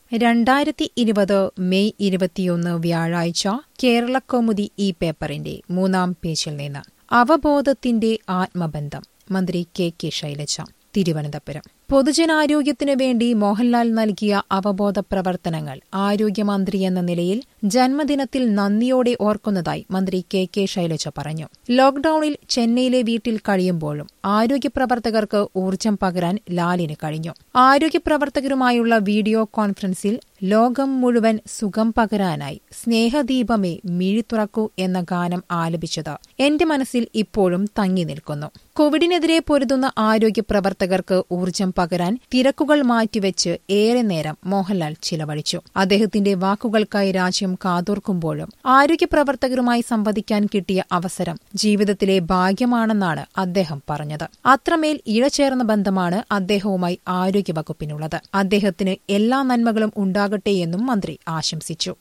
രണ്ടായിരത്തി ഇരുപത് മെയ് ഇരുപത്തിയൊന്ന് വ്യാഴാഴ്ച കേരളകൗമുദി ഈ പേപ്പറിന്റെ മൂന്നാം പേജിൽ നിന്ന് അവബോധത്തിന്റെ ആത്മബന്ധം മന്ത്രി കെ കെ ശൈലജ തിരുവനന്തപുരം പൊതുജനാരോഗ്യത്തിനു വേണ്ടി മോഹൻലാൽ നൽകിയ അവബോധ പ്രവർത്തനങ്ങൾ ആരോഗ്യമന്ത്രി എന്ന നിലയിൽ ജന്മദിനത്തിൽ നന്ദിയോടെ ഓർക്കുന്നതായി മന്ത്രി കെ കെ ശൈലജ പറഞ്ഞു ലോക്ഡൌണിൽ ചെന്നൈയിലെ വീട്ടിൽ കഴിയുമ്പോഴും ആരോഗ്യപ്രവർത്തകർക്ക് ഊർജ്ജം പകരാൻ ലാലിന് കഴിഞ്ഞു ആരോഗ്യപ്രവർത്തകരുമായുള്ള വീഡിയോ കോൺഫറൻസിൽ ലോകം മുഴുവൻ സുഖം പകരാനായി സ്നേഹദീപമേ മിഴി തുറക്കൂ എന്ന ഗാനം ആലപിച്ചത് എന്റെ മനസ്സിൽ ഇപ്പോഴും തങ്ങി നിൽക്കുന്നു കോവിഡിനെതിരെ പൊരുതുന്ന ആരോഗ്യപ്രവർത്തകർക്ക് ഊർജ്ജം പകരാൻ തിരക്കുകൾ മാറ്റിവെച്ച് ഏറെ നേരം മോഹൻലാൽ ചിലവഴിച്ചു അദ്ദേഹത്തിന്റെ വാക്കുകൾക്കായി രാജ്യം കാതോർക്കുമ്പോഴും ആരോഗ്യപ്രവർത്തകരുമായി സംവദിക്കാൻ കിട്ടിയ അവസരം ജീവിതത്തിലെ ഭാഗ്യമാണെന്നാണ് അദ്ദേഹം പറഞ്ഞത് അത്രമേൽ ഇഴചേർന്ന ബന്ധമാണ് അദ്ദേഹവുമായി ആരോഗ്യവകുപ്പിനുള്ളത് അദ്ദേഹത്തിന് എല്ലാ നന്മകളും ഉണ്ടാകട്ടെയെന്നും മന്ത്രി ആശംസിച്ചു